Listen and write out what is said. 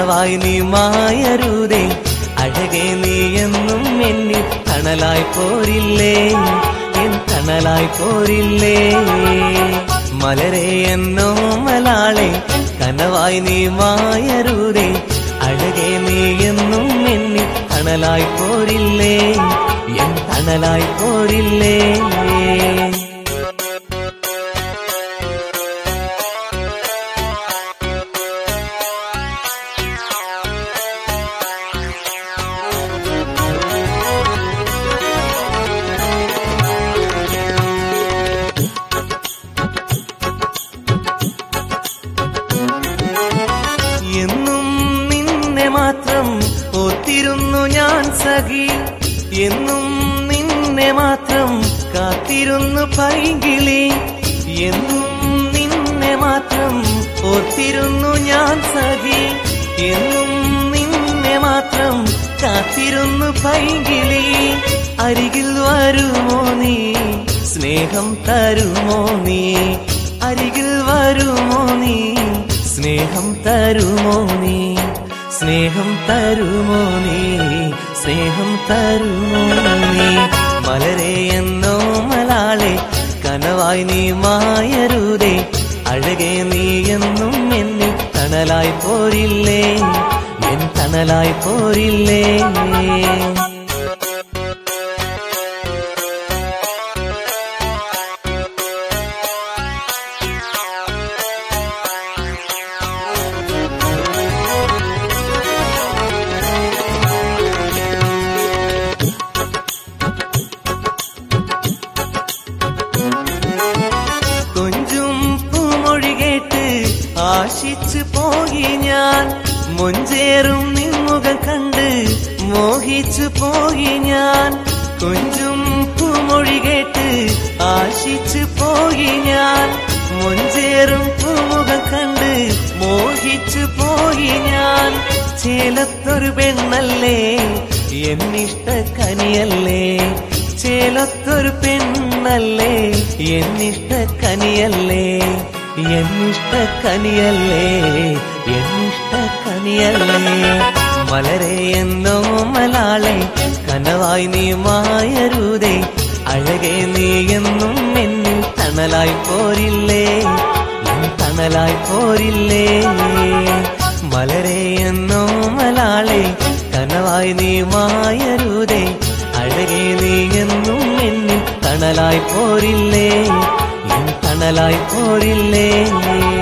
കനവായി നീ മായരുതേ അഴകെ നീ എന്നും എന്നിൽ തണലായി പോരില്ലേ എൻ തണലായി പോരില്ലേ മലരെ എന്നോ മലാളെ കനവായി നീ മായരുതേ അഴകെ നീ എന്നും എന്നിൽ തണലായി പോരില്ലേ എൻ തണലായി പോരില്ലേ എന്നും നിന്നെ മാത്രം ഓർത്തിരുന്നു ഞാൻ സഖി എന്നും നിന്നെ മാത്രം കാത്തിരുന്നു പൈകിളി എന്നും നിന്നെ മാത്രം ഓർത്തിരുന്നു ഞാൻ സഖി എന്നും നിന്നെ മാത്രം കാത്തിരുന്നു പൈകിളി അരികിൽ വരുമോ നീ സ്നേഹം തരുമോ നീ അരികിൽ വരുമോ നീ സ്നേഹം തരുമോ നീ സ്നേഹം തരുമോ നീ സ്നേഹം തരുമോ നീ മലരെ എന്നോ മലാളെ കനവായി നീ മായരുതേ അഴകെ നീ എന്നും എന്നിൽ തണലായി പോരില്ലേ എൻ തണലായി പോരില്ലേ കൊഞ്ചും പൂമൊഴി കേട്ട് ആശിച്ചു പോയി ഞാൻ മൊഞ്ചേറും നിൻമുഖം കണ്ട് മോഹിച്ചു പോയി ഞാൻ കൊഞ്ചും പൂമൊഴി കേട്ട് ആശിച്ചു പോയി ഞാൻ മൊഞ്ചേറും പൂമുഖം കണ്ട് മോഹിച്ചു പോയി ഞാൻ ചേലത്തൊരു പെണ്ണല്ലേ എന്നിഷ്ട കനിയല്ലേ ചേലത്തൊരു പെണ്ണല്ലേ എന്നിഷ്ട കനിയല്ലേ എന്നിഷ്ട കനിയല്ലേ എന്നിഷ്ട കനിയല്ലേ മലരെ എന്നോ മലാളെ കനവായി നീ മായരുതേ അഴകെ നീ എന്നും എന്നിൽ തണലായി പോരില്ലേ എൻ തണലായി പോരില്ലേ മലരെ എന്നോ മലാളെ കനവായി നീ മായരുതേ അഴകെ നീ എന്നും എന്നിൽ തണലായി പോരില്ലേ എൻ തണലായി പോരില്ലേ